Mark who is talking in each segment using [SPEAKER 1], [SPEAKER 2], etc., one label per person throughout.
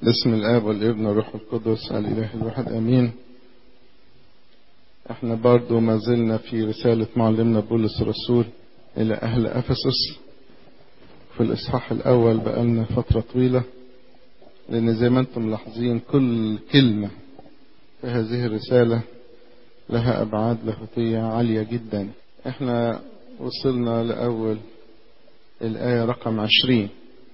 [SPEAKER 1] باسم الآب والابن والروح القدس الإله الواحد آمين احنا برضو ما زلنا في رسالة معلمنا بولس الرسول إلى أهل أفسس في الإصحاح الأول بقالنا فترة طويلة لأن زي ما أنتم ملاحظين كل كلمة في هذه الرسالة لها أبعاد لاهوتية عالية جدا احنا وصلنا لأول الآية رقم عشرين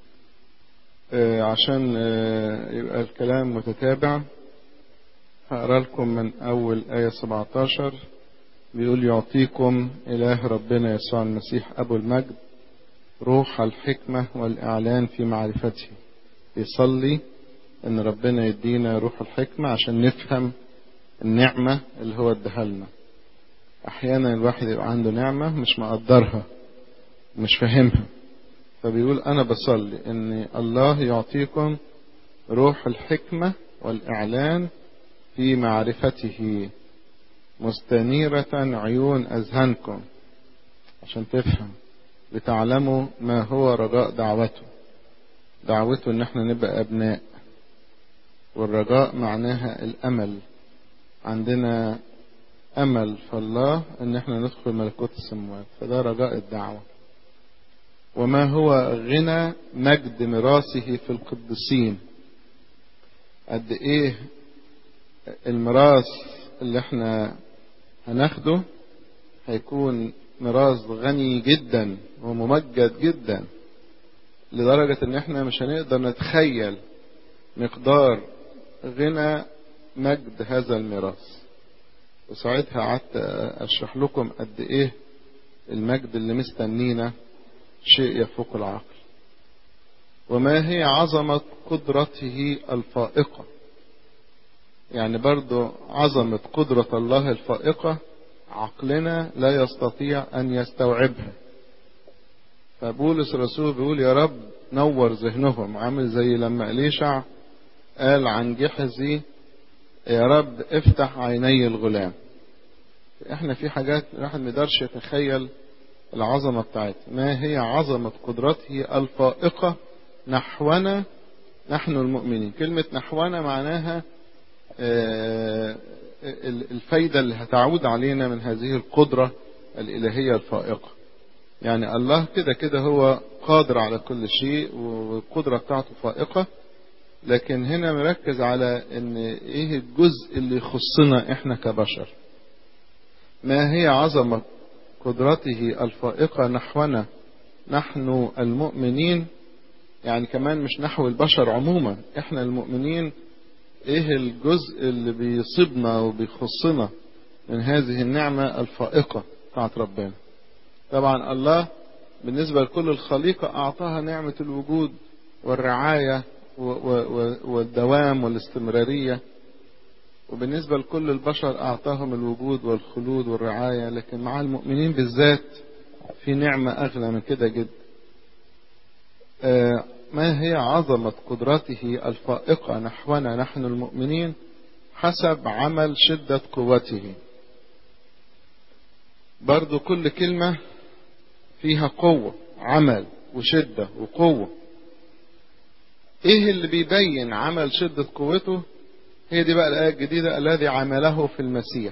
[SPEAKER 1] اه عشان اه يبقى الكلام متتابع هقرا لكم من أول آية 17 بيقول يعطيكم إله ربنا يسوع المسيح أبو المجد روح الحكمة والإعلان في معرفته يصلي إن ربنا يدينا روح الحكمة عشان نفهم النعمة اللي هو اداها لنا أحيانا الواحد يبقى عنده نعمة مش مقدرها مش فاهمها فبيقول أنا بصلي إن الله يعطيكم روح الحكمة والإعلان في معرفته مستنيرة عيون أذهانكم عشان تفهم لتعلموا ما هو رجاء دعوته دعوته ان احنا نبقى ابناء والرجاء معناها الامل عندنا امل في الله ان احنا ندخل ملكوت السماوات فده رجاء الدعوة وما هو غنى مجد ميراثه في القديسين قد ايه الميراث اللي احنا هناخده هيكون ميراث غني جدا وممجد جدا لدرجة ان احنا مش هنقدر نتخيل مقدار غنى مجد هذا الميراث وساعتها قعدت اشرح لكم قد ايه المجد اللي مستنينا شيء يفوق العقل وما هي عظمة قدرته الفائقة يعني برضو عظمة قدرة الله الفائقة عقلنا لا يستطيع أن يستوعبها فبولس الرسول بيقول يا رب نور ذهنهم عامل زي لما إليشع قال عن جحزي يا رب افتح عيني الغلام احنا في حاجات الواحد ما يقدرش يتخيل العظمة بتاعتها ما هي عظمة قدرته الفائقة نحونا نحن المؤمنين كلمة نحونا معناها الفايدة اللي هتعود علينا من هذه القدرة الإلهية الفائقة يعني الله كده كده هو قادر على كل شيء والقدرة بتاعته فائقة لكن هنا مركز على ان ايه الجزء اللي يخصنا احنا كبشر ما هي عظمة قدرته الفائقة نحونا نحن المؤمنين يعني كمان مش نحو البشر عموما احنا المؤمنين ايه الجزء اللي بيصيبنا وبيخصنا من هذه النعمة الفائقة بتاعت ربنا طبعا الله بالنسبة لكل الخليقة أعطاها نعمة الوجود والرعاية والدوام والاستمرارية وبالنسبة لكل البشر أعطاهم الوجود والخلود والرعاية لكن مع المؤمنين بالذات في نعمة أغلى من كده جدا آه ما هي عظمة قدرته الفائقة نحونا نحن المؤمنين حسب عمل شدة قوته برضو كل كلمة فيها قوة عمل وشدة وقوة ايه اللي بيبين عمل شدة قوته هي دي بقى الآية الجديدة الذي عمله في المسيح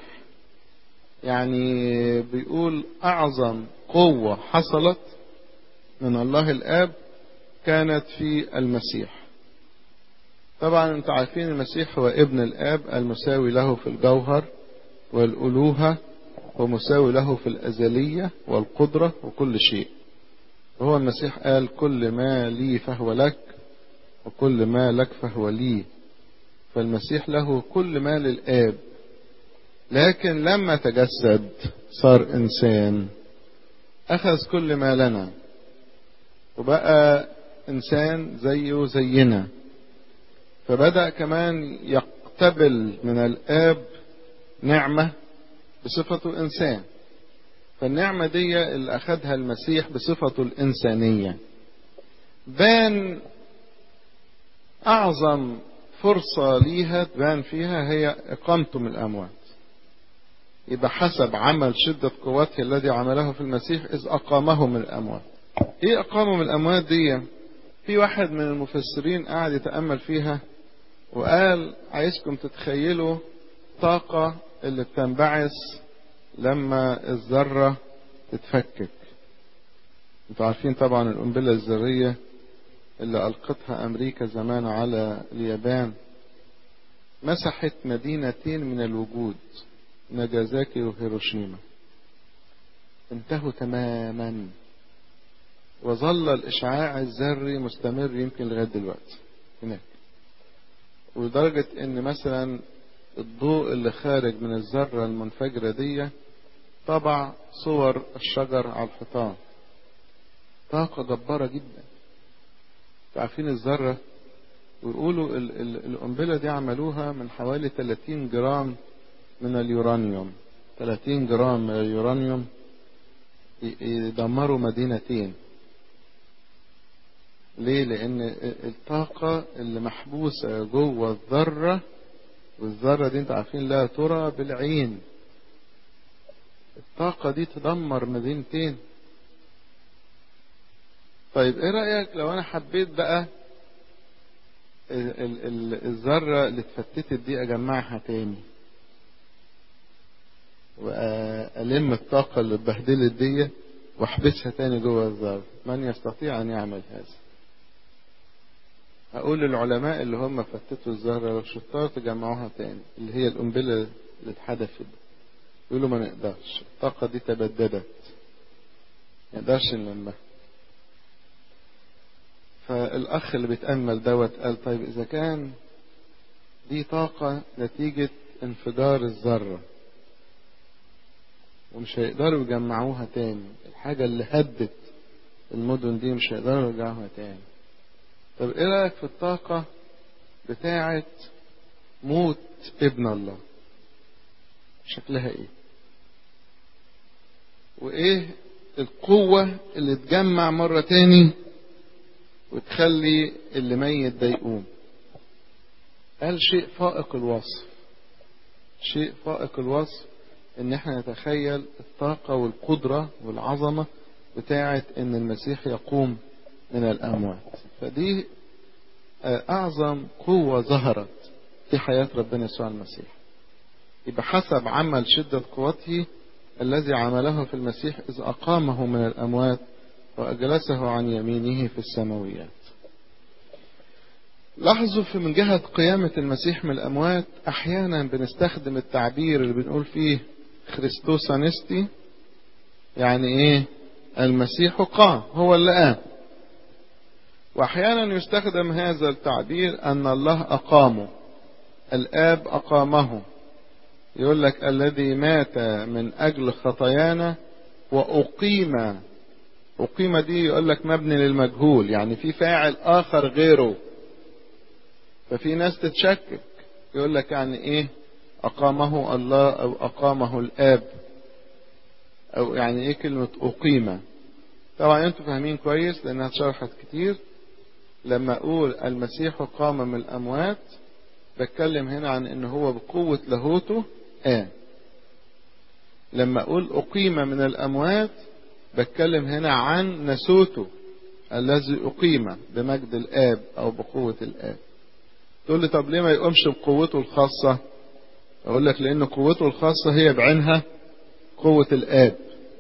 [SPEAKER 1] يعني بيقول أعظم قوة حصلت من الله الآب كانت في المسيح طبعا انتوا عارفين المسيح هو ابن الآب المساوي له في الجوهر والألوهة ومساوي له في الأزلية والقدرة وكل شيء وهو المسيح قال كل ما لي فهو لك وكل ما لك فهو لي فالمسيح له كل ما للآب لكن لما تجسد صار إنسان أخذ كل ما لنا وبقى إنسان زيه زينا فبدأ كمان يقتبل من الآب نعمة بصفته إنسان فالنعمة دي اللي أخذها المسيح بصفته الإنسانية بان أعظم فرصة ليها تبان فيها هي إقامته من الأموات يبقى حسب عمل شدة قوته الذي عمله في المسيح إذ أقامه من الأموات إيه أقامه من الأموات دي في واحد من المفسرين قاعد يتأمل فيها وقال عايزكم تتخيلوا طاقة اللي بتنبعث لما الذرة تتفكك انتوا عارفين طبعا القنبلة الذرية اللي ألقتها أمريكا زمان على اليابان مسحت مدينتين من الوجود ناجازاكي وهيروشيما انتهوا تماما وظل الإشعاع الذري مستمر يمكن لغاية دلوقتي هناك ولدرجة إن مثلا الضوء اللي خارج من الذرة المنفجرة دي طبع صور الشجر على الحيطان طاقة جبارة جدا عارفين الذرة ويقولوا القنبلة دي عملوها من حوالي 30 جرام من اليورانيوم 30 جرام من اليورانيوم يدمروا مدينتين ليه لان الطاقة اللي محبوسة جوه الذرة والذرة دي انتوا عارفين لا ترى بالعين الطاقة دي تدمر مدينتين طيب ايه رأيك لو انا حبيت بقى الذرة اللي اتفتتت دي اجمعها تاني وألم الطاقة اللي اتبهدلت دي واحبسها تاني جوه الذرة من يستطيع أن يعمل هذا أقول للعلماء اللي هم فتتوا الذرة لو شطار تجمعوها تاني اللي هي القنبلة اللي اتحدثت يقولوا ما نقدرش الطاقة دي تبددت ما نقدرش نلمها فالأخ اللي بيتأمل دوت قال طيب إذا كان دي طاقة نتيجة انفجار الذرة ومش هيقدروا يجمعوها تاني الحاجة اللي هدت المدن دي مش هيقدروا يرجعوها تاني طب ايه رأيك في الطاقة بتاعة موت ابن الله شكلها ايه وايه القوة اللي تجمع مرة تاني وتخلي اللي ميت ده يقوم قال شيء فائق الوصف شيء فائق الوصف ان احنا نتخيل الطاقة والقدرة والعظمة بتاعة ان المسيح يقوم من الاموات فدي اعظم قوة ظهرت في حياة ربنا يسوع المسيح يبقى حسب عمل شدة قوته الذي عمله في المسيح إذ أقامه من الأموات وأجلسه عن يمينه في السماويات لاحظوا في من جهة قيامة المسيح من الأموات أحيانا بنستخدم التعبير اللي بنقول فيه خريستوس أنستي يعني إيه المسيح قام هو اللي قام وأحيانا يستخدم هذا التعبير أن الله أقامه الآب أقامه يقول لك الذي مات من أجل خطايانا وأقيم أقيم دي يقول لك مبني للمجهول يعني في فاعل آخر غيره ففي ناس تتشكك يقول لك يعني إيه أقامه الله أو أقامه الآب أو يعني إيه كلمة أقيم طبعا أنتم فاهمين كويس لأنها اتشرحت كتير لما أقول المسيح قام من الأموات بتكلم هنا عن ان هو بقوة لاهوته قام لما اقول اقيم من الاموات بتكلم هنا عن نسوته الذي اقيم بمجد الاب او بقوة الاب تقول لي طب ليه ما يقومش بقوته الخاصة اقول لك لان قوته الخاصة هي بعينها قوة الاب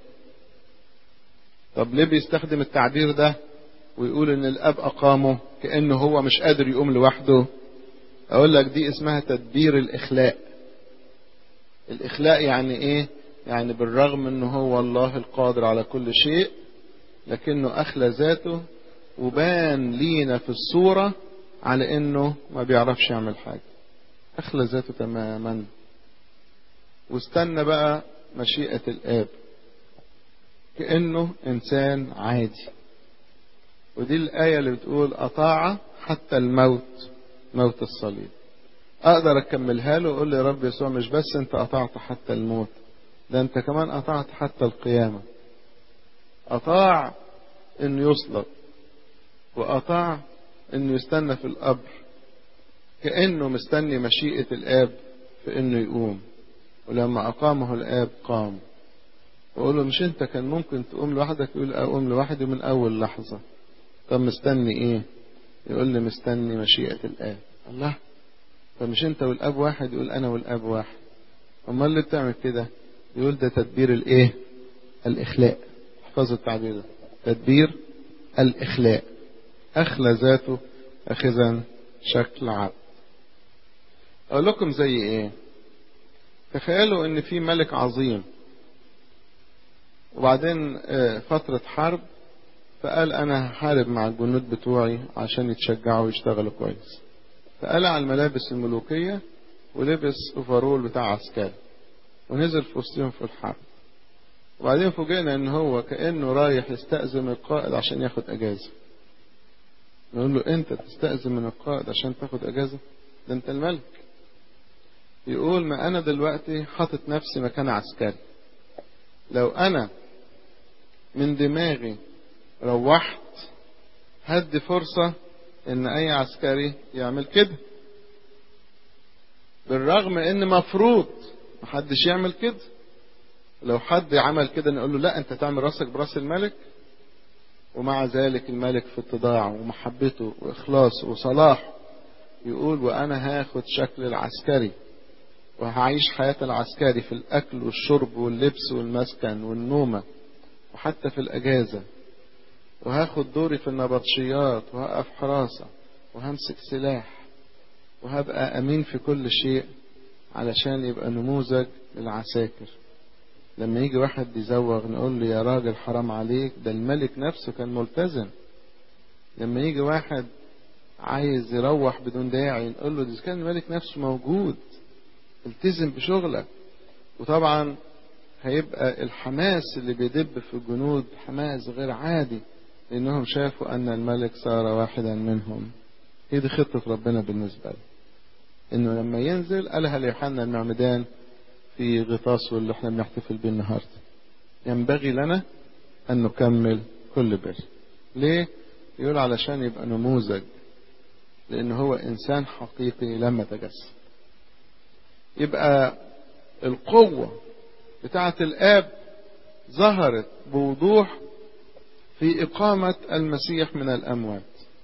[SPEAKER 1] طب ليه بيستخدم التعبير ده ويقول ان الاب اقامه كانه هو مش قادر يقوم لوحده اقول لك دي اسمها تدبير الاخلاء الاخلاء يعني ايه يعني بالرغم انه هو الله القادر على كل شيء لكنه اخلى ذاته وبان لينا في الصورة على انه ما بيعرفش يعمل حاجة اخلى ذاته تماما واستنى بقى مشيئة الاب كأنه انسان عادي ودي الآية اللي بتقول أطاع حتى الموت موت الصليب اقدر اكملها له واقول له يا رب يسوع مش بس انت قطعت حتى الموت ده انت كمان قطعت حتى القيامة قطاع انه يصلب وقطاع انه يستنى في القبر كأنه مستني مشيئة الاب في انه يقوم ولما اقامه الاب قام واقول له مش انت كان ممكن تقوم لوحدك يقول اقوم لوحدي من اول لحظة طب مستني ايه يقول لي مستني مشيئة الآب الله فمش انت والاب واحد يقول انا والاب واحد امال اللي بتعمل كده يقول ده تدبير الايه الاخلاء احفظوا التعبير ده تدبير الاخلاء اخلى ذاته اخذا شكل عبد اقول لكم زي ايه تخيلوا ان في ملك عظيم وبعدين فترة حرب فقال انا هحارب مع الجنود بتوعي عشان يتشجعوا ويشتغلوا كويس فقلع الملابس الملوكية ولبس اوفرول بتاع عسكري ونزل في وسطهم في الحرب وبعدين فوجئنا ان هو كانه رايح يستأذن القائد عشان ياخد اجازة نقول له انت تستأذن من القائد عشان تاخد اجازة ده انت الملك يقول ما انا دلوقتي حاطط نفسي مكان عسكري لو انا من دماغي روحت هدي فرصة ان اي عسكري يعمل كده بالرغم ان مفروض محدش يعمل كده لو حد عمل كده نقول له لا انت تعمل راسك براس الملك ومع ذلك الملك في اتضاعه ومحبته واخلاصه وصلاحه يقول وانا هاخد شكل العسكري وهعيش حياة العسكري في الاكل والشرب واللبس والمسكن والنومة وحتى في الاجازة وهاخد دوري في النبطشيات وهقف حراسة وهمسك سلاح وهبقى امين في كل شيء علشان يبقى نموذج للعساكر لما يجي واحد يزوغ نقول له يا راجل حرام عليك ده الملك نفسه كان ملتزم لما يجي واحد عايز يروح بدون داعي نقول له ده كان الملك نفسه موجود التزم بشغلك وطبعا هيبقى الحماس اللي بيدب في الجنود حماس غير عادي لانهم شافوا ان الملك صار واحدا منهم هي دي خطة ربنا بالنسبة له انه لما ينزل قالها ليوحنا المعمدان في غطاسه اللي احنا بنحتفل بيه النهارده ينبغي لنا ان نكمل كل بر ليه يقول علشان يبقى نموذج لان هو انسان حقيقي لما تجسد يبقى القوة بتاعة الاب ظهرت بوضوح في اقامة المسيح من الاموات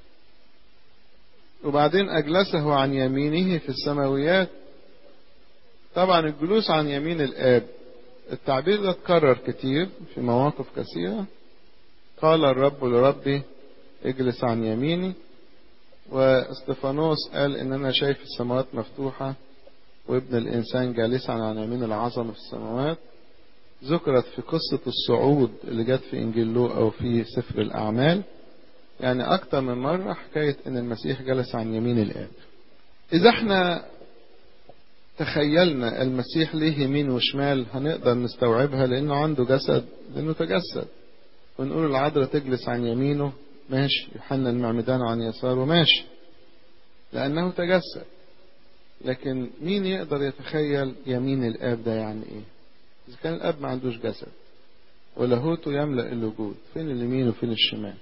[SPEAKER 1] وبعدين اجلسه عن يمينه في السماويات طبعا الجلوس عن يمين الآب التعبير ده اتكرر كتير في مواقف كثيرة قال الرب لربي اجلس عن يميني واستفانوس قال ان انا شايف السماوات مفتوحة وابن الانسان جالسا عن يمين العظمة في السماوات ذكرت في قصة الصعود اللي جت في انجيل لوقا وفي سفر الاعمال يعني اكتر من مرة حكاية ان المسيح جلس عن يمين الاب اذا احنا تخيلنا المسيح ليه يمين وشمال هنقدر نستوعبها لانه عنده جسد لانه تجسد ونقول العذراء تجلس عن يمينه ماشي يوحنا المعمدان عن يساره ماشي لانه تجسد لكن مين يقدر يتخيل يمين الاب ده يعني ايه اذا كان الاب ما عندوش جسد ولاهوته يملا الوجود فين اليمين وفين الشمال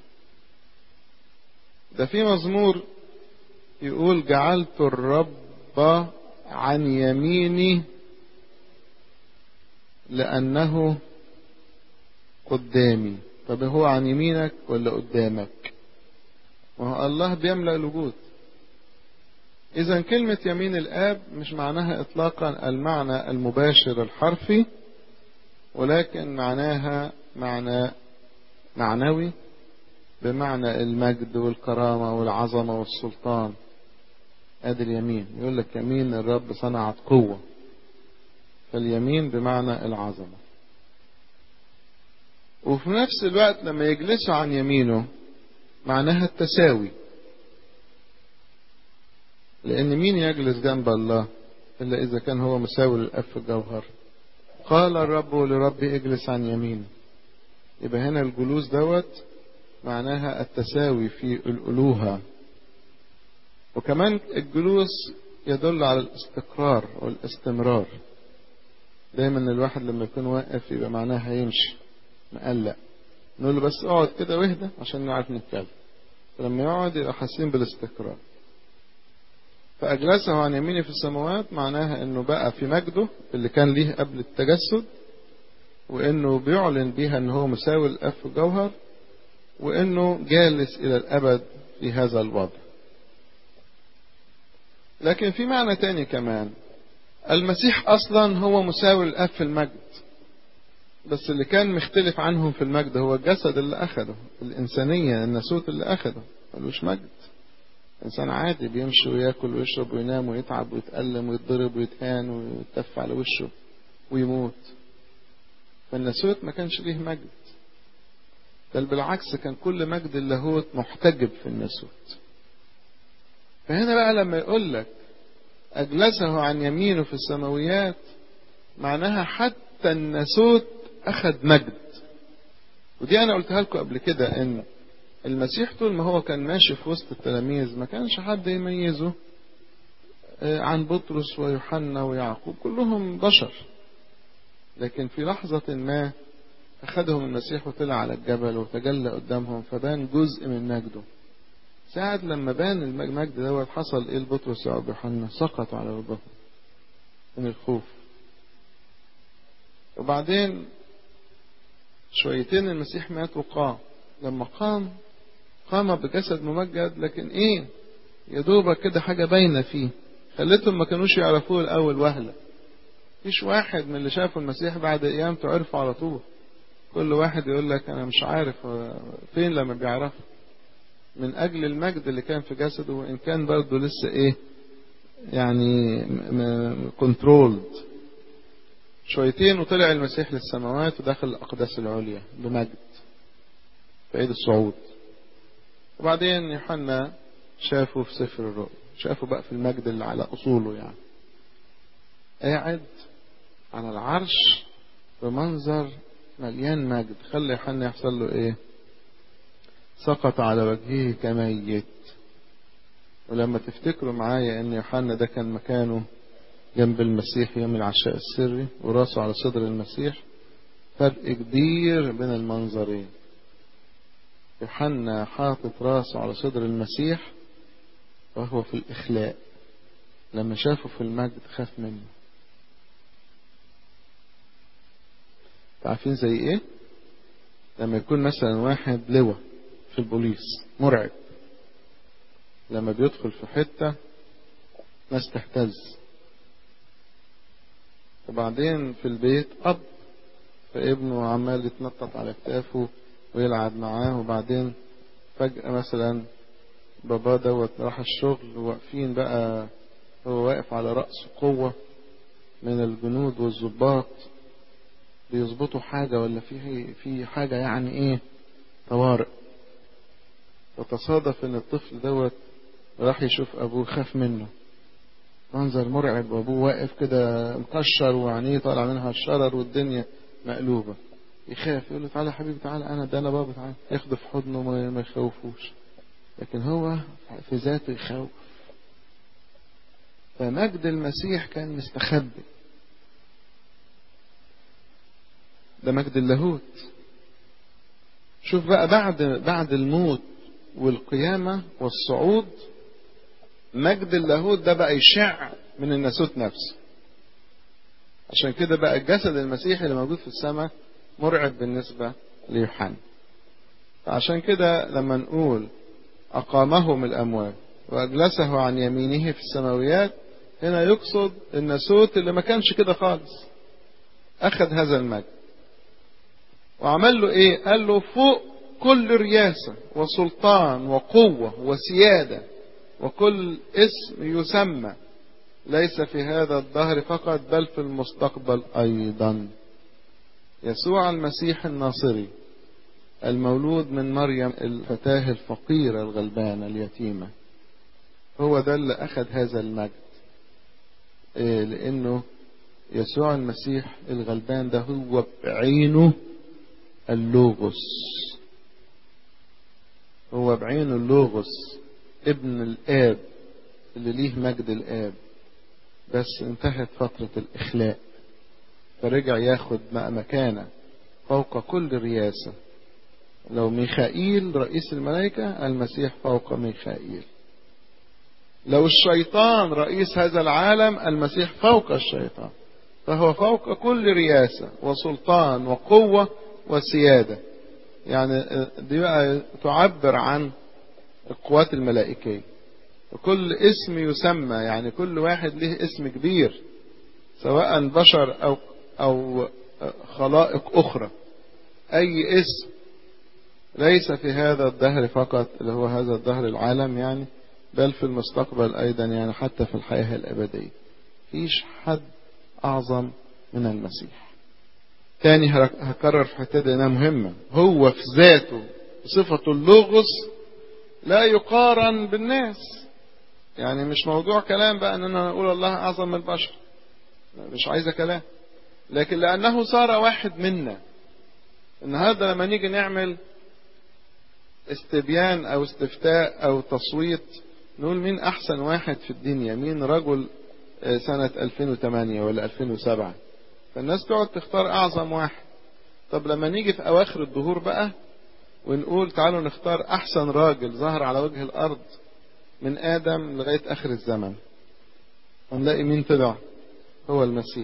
[SPEAKER 1] ده في مزمور يقول جعلت الرب عن يميني لأنه قدامي طب هو عن يمينك ولا قدامك وهو الله بيملأ الوجود إذا كلمة يمين الآب مش معناها إطلاقا المعنى المباشر الحرفي ولكن معناها معنى معنوي بمعنى المجد والكرامة والعظمة والسلطان ادي اليمين يقول لك يمين الرب صنعت قوة فاليمين بمعنى العظمة وفي نفس الوقت لما يجلسوا عن يمينه معناها التساوي لأن مين يجلس جنب الله إلا إذا كان هو مساوي للأب في الجوهر قال الرب لربي اجلس عن يميني يبقى هنا الجلوس دوت معناها التساوي في الألوهة وكمان الجلوس يدل على الاستقرار والاستمرار دايما الواحد لما يكون واقف يبقى معناها هيمشي مقلق نقول له بس اقعد كده واهدى عشان نعرف نتكلم فلما يقعد يبقى حاسين بالاستقرار فأجلسه عن يمينه في السماوات معناها انه بقى في مجده اللي كان ليه قبل التجسد وانه بيعلن بيها ان هو مساوي الاب في الجوهر وانه جالس الى الابد في هذا الوضع لكن في معنى تاني كمان المسيح اصلا هو مساوي الاب في المجد بس اللي كان مختلف عنهم في المجد هو الجسد اللي اخده الانسانيه الناسوت اللي اخده ملوش مجد انسان عادي بيمشي وياكل ويشرب وينام ويتعب ويتألم ويتضرب ويتهان ويتف على وشه ويموت فالناسوت ما كانش ليه مجد بل بالعكس كان كل مجد اللاهوت محتجب في الناسوت فهنا بقى لما يقول لك أجلسه عن يمينه في السماويات معناها حتى الناسوت أخذ مجد ودي أنا قلتها لكم قبل كده إن المسيح طول ما هو كان ماشي في وسط التلاميذ ما كانش حد يميزه عن بطرس ويوحنا ويعقوب كلهم بشر لكن في لحظة ما أخذهم المسيح وطلع على الجبل وتجلى قدامهم فبان جزء من مجده ساعة لما بان المجد دوت حصل ايه لبطرس ويعقوب ويوحنا سقطوا على ربهم من الخوف وبعدين شويتين المسيح مات وقام لما قام قام بجسد ممجد لكن ايه يا دوبك كده حاجة باينة فيه خلتهم ما كانوش يعرفوه الأول وهلة مفيش واحد من اللي شافوا المسيح بعد قيامته عرفه على طول كل واحد يقول لك أنا مش عارف فين لما بيعرفه من أجل المجد اللي كان في جسده وإن كان برضه لسه إيه يعني كنترولد شويتين وطلع المسيح للسماوات ودخل الأقداس العليا بمجد في عيد الصعود وبعدين يوحنا شافه في سفر الرؤيا شافه بقى في المجد اللي على أصوله يعني قاعد على العرش بمنظر مليان مجد خلي يوحنا يحصل له ايه سقط على وجهه كميت ولما تفتكروا معايا ان يوحنا ده كان مكانه جنب المسيح يوم العشاء السري وراسه على صدر المسيح فرق كبير بين المنظرين يوحنا حاطط راسه على صدر المسيح وهو في الإخلاء لما شافه في المجد خاف منه عارفين زي ايه لما يكون مثلا واحد لواء في البوليس مرعب لما بيدخل في حتة ناس تهتز وبعدين في البيت أب فابنه عمال يتنطط على كتافه ويلعب معاه وبعدين فجأة مثلا بابا دوت راح الشغل وواقفين بقى هو واقف على رأس قوة من الجنود والضباط بيظبطوا حاجة ولا في في حاجة يعني ايه طوارئ فتصادف ان الطفل دوت راح يشوف ابوه خاف منه منظر مرعب وابوه واقف كده مكشر وعينيه طالع منها الشرر والدنيا مقلوبة يخاف يقول له تعالى يا حبيبي تعالى انا ده انا بابا تعالى ياخده في حضنه ما يخوفوش لكن هو في ذاته يخوف فمجد المسيح كان مستخبي ده مجد اللاهوت شوف بقى بعد بعد الموت والقيامة والصعود مجد اللاهوت ده بقى يشع من الناسوت نفسه عشان كده بقى الجسد المسيحي اللي موجود في السماء مرعب بالنسبة ليوحنا فعشان كده لما نقول أقامه من الأموات وأجلسه عن يمينه في السماويات هنا يقصد الناسوت اللي ما كانش كده خالص أخذ هذا المجد وعمل له إيه قال له فوق كل رياسة وسلطان وقوة وسيادة وكل اسم يسمى ليس في هذا الدهر فقط بل في المستقبل أيضا يسوع المسيح الناصري المولود من مريم الفتاة الفقيرة الغلبانة اليتيمة هو ده اللي أخذ هذا المجد إيه لأنه يسوع المسيح الغلبان ده هو بعينه اللوغوس هو بعينه اللوغوس ابن الآب اللي ليه مجد الآب بس انتهت فترة الإخلاء فرجع ياخد مكانة فوق كل رياسة لو ميخائيل رئيس الملائكة المسيح فوق ميخائيل لو الشيطان رئيس هذا العالم المسيح فوق الشيطان فهو فوق كل رياسة وسلطان وقوة وسيادة يعني دي بقى تعبر عن القوات الملائكية وكل اسم يسمى يعني كل واحد له اسم كبير سواء بشر أو أو خلائق أخرى أي اسم ليس في هذا الدهر فقط اللي هو هذا الدهر العالم يعني بل في المستقبل أيضا يعني حتى في الحياة الأبدية فيش حد أعظم من المسيح تاني هكرر في حتة انها مهمة هو في ذاته بصفته اللغز لا يقارن بالناس يعني مش موضوع كلام بقى ان انا اقول الله اعظم من البشر مش عايزة كلام لكن لانه صار واحد منا النهارده لما نيجي نعمل استبيان او استفتاء او تصويت نقول مين احسن واحد في الدنيا مين رجل سنة 2008 ولا 2007 فالناس تقعد تختار اعظم واحد طب لما نيجي في اواخر الظهور بقى ونقول تعالوا نختار احسن راجل ظهر على وجه الارض من ادم لغاية اخر الزمن هنلاقي مين طلع هو المسيح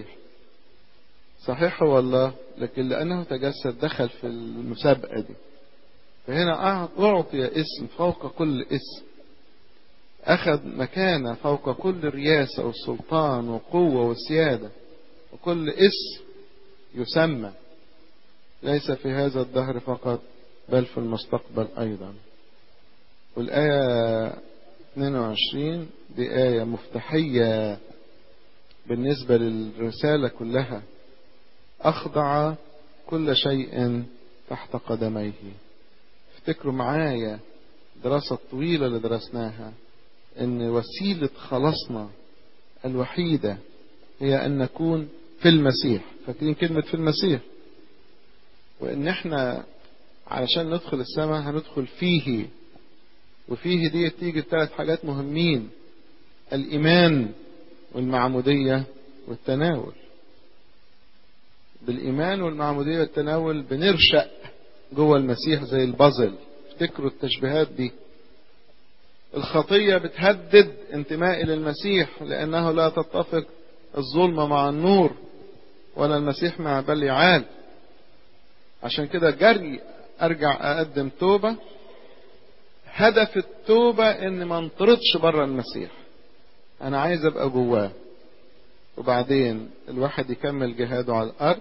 [SPEAKER 1] صحيح هو الله لكن لانه تجسد دخل في المسابقة دي فهنا اعطي اسم فوق كل اسم اخذ مكانة فوق كل رياسة والسلطان وقوة وسيادة وكل اسم يسمى ليس في هذا الدهر فقط بل في المستقبل أيضا والآية 22 دي آية مفتاحية بالنسبة للرسالة كلها أخضع كل شيء تحت قدميه افتكروا معايا دراسة طويلة اللي درسناها ان وسيلة خلاصنا الوحيدة هي ان نكون في المسيح فاكرين كلمة في المسيح وان احنا علشان ندخل السماء هندخل فيه وفيه دي تيجي ثلاث حاجات مهمين الايمان والمعمودية والتناول بالايمان والمعمودية والتناول بنرشق جوه المسيح زي البازل افتكروا التشبيهات دي الخطية بتهدد انتمائي للمسيح لأنه لا تتفق الظلمة مع النور ولا المسيح مع بليعال عشان كده جري أرجع أقدم توبة هدف التوبة إن ما انطردش بره المسيح أنا عايز أبقى جواه وبعدين الواحد يكمل جهاده على الأرض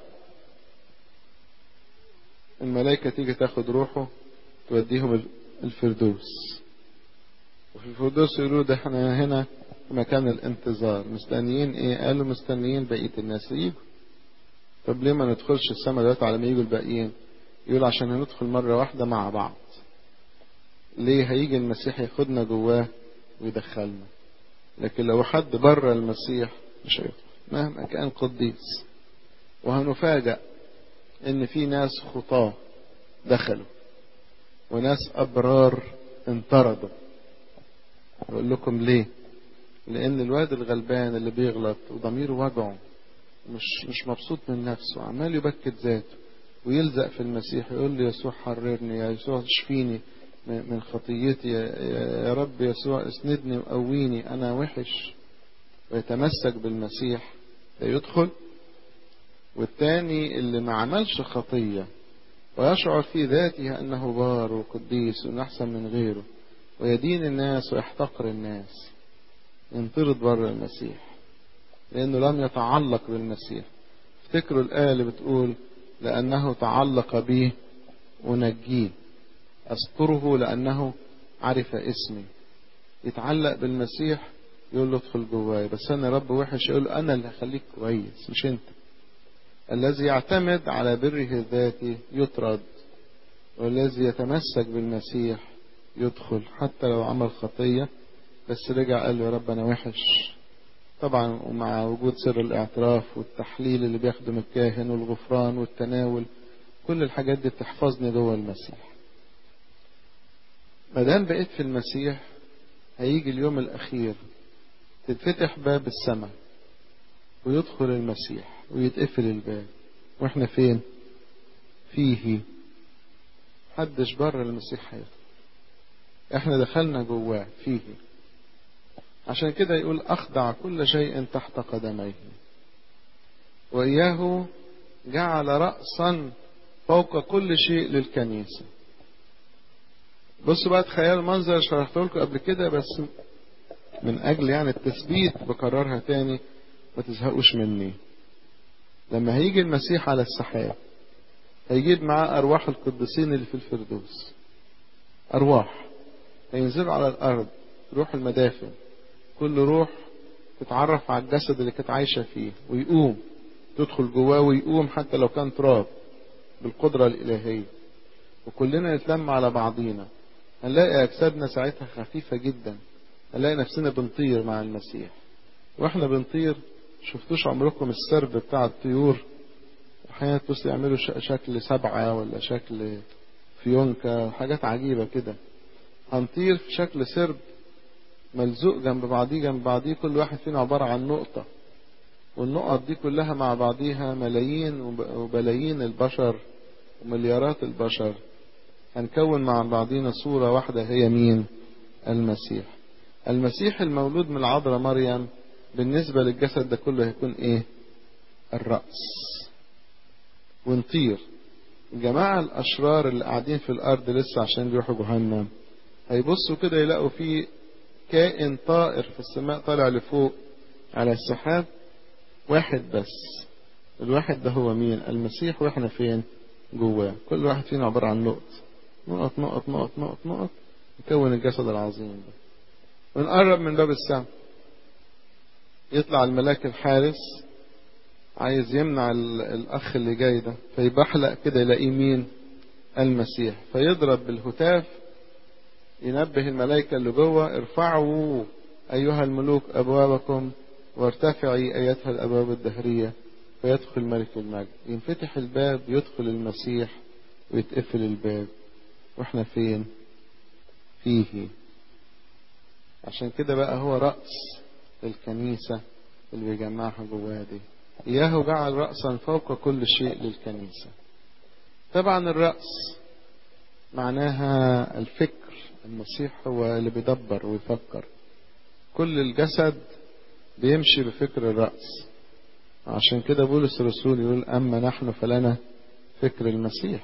[SPEAKER 1] الملائكة تيجي تاخد روحه توديهم الفردوس وفي الفردوس يقولوا ده احنا هنا في مكان الانتظار مستنيين ايه قالوا مستنيين بقية الناس يجوا طب ليه ما ندخلش السما دلوقتي على ما يجوا الباقيين يقول عشان هندخل مرة واحدة مع بعض ليه هيجي المسيح ياخدنا جواه ويدخلنا لكن لو حد بره المسيح مش هيدخل مهما كان قديس وهنفاجأ ان في ناس خطاه دخلوا وناس ابرار انطردوا اقول لكم ليه لان الواد الغلبان اللي بيغلط وضميره وجعه مش مش مبسوط من نفسه عمال يبكت ذاته ويلزق في المسيح يقول لي يسوع حررني يا يسوع اشفيني من خطيتي يا رب يسوع اسندني وقويني انا وحش ويتمسك بالمسيح يدخل والتاني اللي ما عملش خطية ويشعر في ذاته أنه بار وقديس وأنه أحسن من غيره ويدين الناس ويحتقر الناس ينطرد بره المسيح لأنه لم يتعلق بالمسيح افتكروا الآية اللي بتقول لأنه تعلق بي ونجيه أستره لأنه عرف اسمي يتعلق بالمسيح يقول له ادخل جواي بس أنا رب وحش يقول له أنا اللي هخليك كويس مش أنت الذي يعتمد على بره الذاتي يطرد والذي يتمسك بالمسيح يدخل حتى لو عمل خطية بس رجع قال له يا رب أنا وحش طبعا ومع وجود سر الاعتراف والتحليل اللي بياخده من الكاهن والغفران والتناول كل الحاجات دي بتحفظني جوه المسيح ما دام بقيت في المسيح هيجي اليوم الأخير تتفتح باب السماء ويدخل المسيح ويتقفل الباب واحنا فين فيه حدش بره المسيح هيدخل احنا دخلنا جواه فيه عشان كده يقول اخضع كل شيء تحت قدميه واياه جعل رأسا فوق كل شيء للكنيسة بصوا بقى تخيلوا المنظر شرحته لكم قبل كده بس من أجل يعني التثبيت بكررها تاني ما تزهقوش مني لما هيجي المسيح على السحاب هيجيب معاه أرواح القديسين اللي في الفردوس أرواح هينزلوا على الأرض روح المدافن كل روح تتعرف على الجسد اللي كانت عايشة فيه ويقوم تدخل جواه ويقوم حتى لو كان تراب بالقدرة الإلهية وكلنا نتلم على بعضينا هنلاقي أجسادنا ساعتها خفيفة جدا هنلاقي نفسنا بنطير مع المسيح واحنا بنطير شفتوش عمركم السرب بتاع الطيور احيانا تبص يعملوا شكل سبعة ولا شكل فيونكة حاجات عجيبة كده هنطير في شكل سرب ملزوق جنب بعضيه جنب بعضيه كل واحد فينا عبارة عن نقطة والنقط دي كلها مع بعضيها ملايين وبلايين البشر ومليارات البشر هنكون مع بعضينا صورة واحدة هي مين المسيح المسيح المولود من العذراء مريم بالنسبة للجسد ده كله هيكون ايه الرأس ونطير الجماعة الأشرار اللي قاعدين في الأرض لسه عشان يروحوا جهنم هيبصوا كده يلاقوا في كائن طائر في السماء طالع لفوق على السحاب واحد بس الواحد ده هو مين المسيح واحنا فين جواه كل واحد فينا عبارة عن نقط نقط نقط نقط نقط نقط يكون الجسد العظيم ده ونقرب من باب السماء يطلع الملاك الحارس عايز يمنع الأخ اللي جاي ده فيبحلق كده يلاقيه مين المسيح فيضرب بالهتاف ينبه الملائكة اللي جوه ارفعوا أيها الملوك أبوابكم وارتفعي أيتها الأبواب الدهرية فيدخل ملك المجد ينفتح الباب يدخل المسيح ويتقفل الباب واحنا فين فيه عشان كده بقى هو رأس الكنيسة اللي بيجمعها جواه دي إياه جعل رأسا فوق كل شيء للكنيسة طبعا الرأس معناها الفكر المسيح هو اللي بيدبر ويفكر كل الجسد بيمشي بفكر الرأس عشان كده بولس الرسول يقول أما نحن فلنا فكر المسيح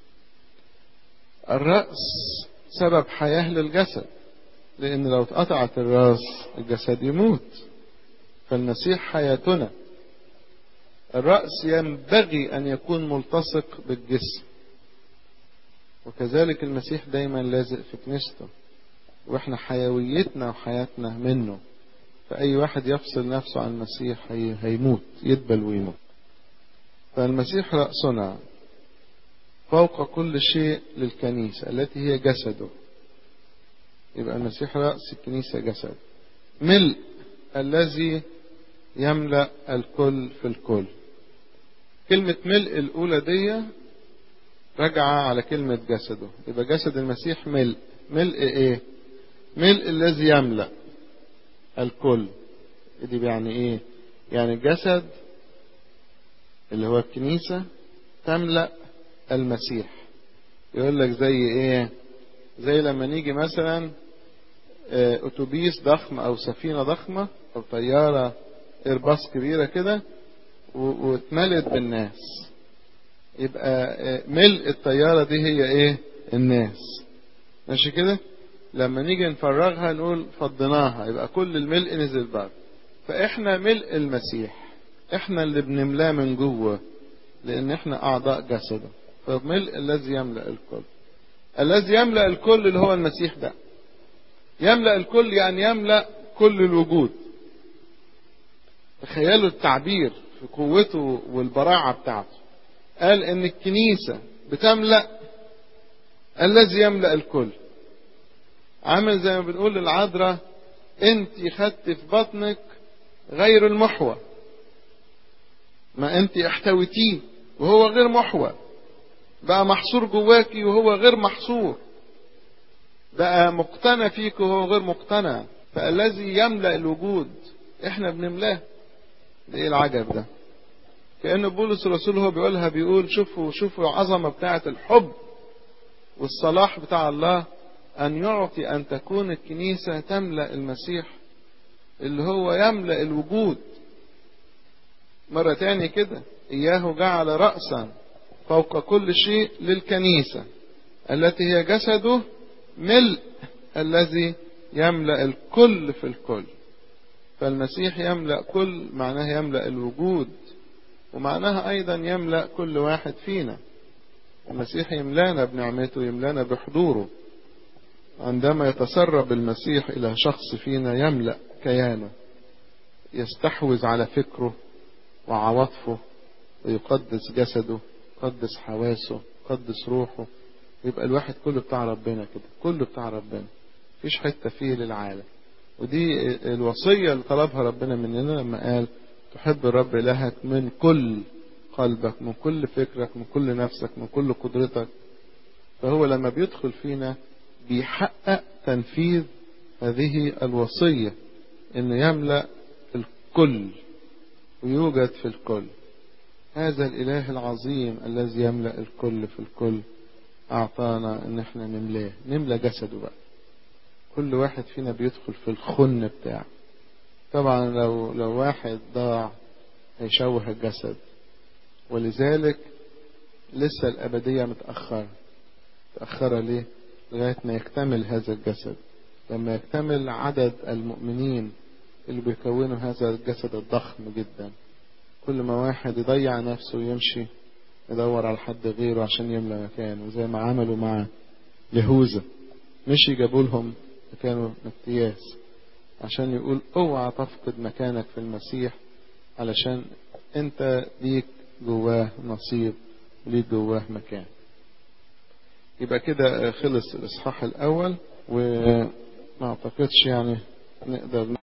[SPEAKER 1] الرأس سبب حياة للجسد لأن لو اتقطعت الرأس الجسد يموت فالمسيح حياتنا الرأس ينبغي أن يكون ملتصق بالجسم وكذلك المسيح دايما لازق في كنيسته واحنا حيويتنا وحياتنا منه فأي واحد يفصل نفسه عن المسيح هي هيموت يدبل ويموت فالمسيح رأسنا فوق كل شيء للكنيسة التي هي جسده يبقى المسيح رأس الكنيسة جسد ملء الذي يملأ الكل في الكل كلمة ملء الأولى دي راجعة على كلمة جسده يبقى جسد المسيح ملء ملء ايه ملء الذي يملأ الكل دي يعني ايه يعني الجسد اللي هو الكنيسة تملأ المسيح يقول لك زي ايه زي لما نيجي مثلا اتوبيس ضخم او سفينة ضخمة او طيارة ايرباص كبيرة كده واتملت بالناس يبقى ملء الطيارة دي هي ايه الناس ماشي كده لما نيجي نفرغها نقول فضيناها يبقى كل الملء نزل بره فاحنا ملء المسيح احنا اللي بنملاه من جوه لان احنا اعضاء جسده فملء الذي يملأ الكل الذي يملأ الكل اللي هو المسيح ده يملأ الكل يعني يملأ كل الوجود تخيلوا التعبير في قوته والبراعة بتاعته قال ان الكنيسة بتملأ الذي يملأ الكل عامل زي ما بنقول للعذراء انت خدت في بطنك غير المحور ما انت احتويتيه وهو غير محور بقى محصور جواكي وهو غير محصور بقى مقتنى فيك وهو غير مقتنع فالذي يملأ الوجود احنا بنملاه ده ايه العجب ده كأن بولس الرسول هو بيقولها بيقول شوفوا شوفوا العظمة بتاعة الحب والصلاح بتاع الله أن يعطي أن تكون الكنيسة تملأ المسيح اللي هو يملأ الوجود مرة تاني كده إياه جعل رأسا فوق كل شيء للكنيسة التي هي جسده ملء الذي يملأ الكل في الكل فالمسيح يملأ كل معناه يملأ الوجود ومعناها أيضا يملأ كل واحد فينا المسيح يملانا بنعمته يملانا بحضوره عندما يتسرب المسيح إلى شخص فينا يملأ كيانه يستحوذ على فكره وعواطفه ويقدس جسده يقدس حواسه يقدس روحه يبقى الواحد كله بتاع ربنا كده كله بتاع ربنا مفيش حتة فيه للعالم ودي الوصية اللي طلبها ربنا مننا لما قال تحب الرب إلهك من كل قلبك من كل فكرك من كل نفسك من كل قدرتك فهو لما بيدخل فينا بيحقق تنفيذ هذه الوصية انه يملأ الكل ويوجد في الكل هذا الاله العظيم الذي يملأ الكل في الكل اعطانا ان احنا نملاه نملى جسده بقى كل واحد فينا بيدخل في الخن بتاعه طبعا لو لو واحد ضاع هيشوه الجسد ولذلك لسه الأبدية متأخرة متأخرة ليه؟ لغاية ما يكتمل هذا الجسد لما يكتمل عدد المؤمنين اللي بيكونوا هذا الجسد الضخم جدا كل ما واحد يضيع نفسه ويمشي يدور على حد غيره عشان يملى مكانه زي ما عملوا مع يهوذا مشي جابوا لهم كانوا متياس عشان يقول اوعى تفقد مكانك في المسيح علشان انت ليك جواه نصيب ليك جواه مكان يبقى كده خلص الاصحاح الاول وما اعتقدش يعني نقدر